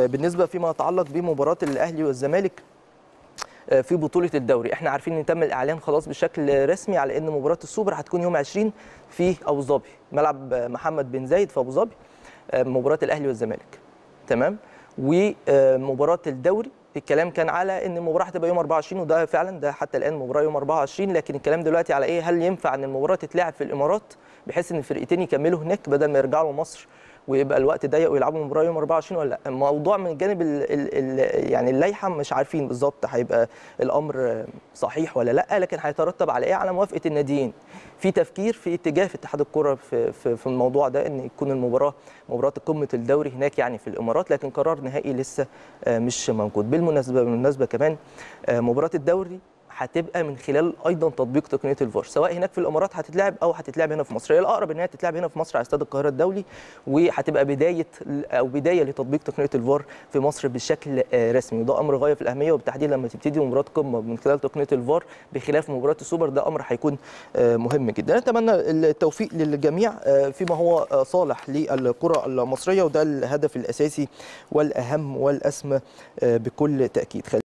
بالنسبه فيما يتعلق بمباراه الاهلي والزمالك في بطوله الدوري احنا عارفين ان تم الاعلان خلاص بشكل رسمي على ان مباراه السوبر هتكون يوم 20 في ابو ظبي ملعب محمد بن زايد في ابو ظبي مباراه الاهلي والزمالك تمام ومباراه الدوري الكلام كان على ان المباراه هتبقى يوم 24 وده فعلا ده حتى الان مباراه يوم 24 لكن الكلام دلوقتي على ايه هل ينفع ان المباراه تتلعب في الامارات بحيث ان الفرقتين يكملوا هناك بدل ما يرجعوا مصر ويبقى الوقت ضيق ويلعبوا المباراه يوم 24 ولا لا الموضوع من الجانب ال ال يعني اللائحه مش عارفين بالظبط هيبقى الامر صحيح ولا لا لكن هيترتب على ايه على موافقه الناديين في تفكير في اتجاه في اتحاد الكره في, في, في الموضوع ده ان يكون المباراه مباراه قمه الدوري هناك يعني في الامارات لكن قرار نهائي لسه مش موجود بالمناسبه بالمناسبه كمان مباراه الدوري هتبقى من خلال ايضا تطبيق تقنيه الفار سواء هناك في الامارات هتتلعب او هتتلعب هنا في مصر هي الاقرب ان هي تتلعب هنا في مصر على استاد القاهره الدولي وهتبقى بدايه او بدايه لتطبيق تقنيه الفار في مصر بشكل رسمي وده امر غايه في الاهميه وبالتحديد لما تبتدي مباراه قمه من خلال تقنيه الفار بخلاف مباراه السوبر ده امر هيكون مهم جدا نتمنى التوفيق للجميع فيما هو صالح للكره المصريه وده الهدف الاساسي والاهم والاسمى بكل تاكيد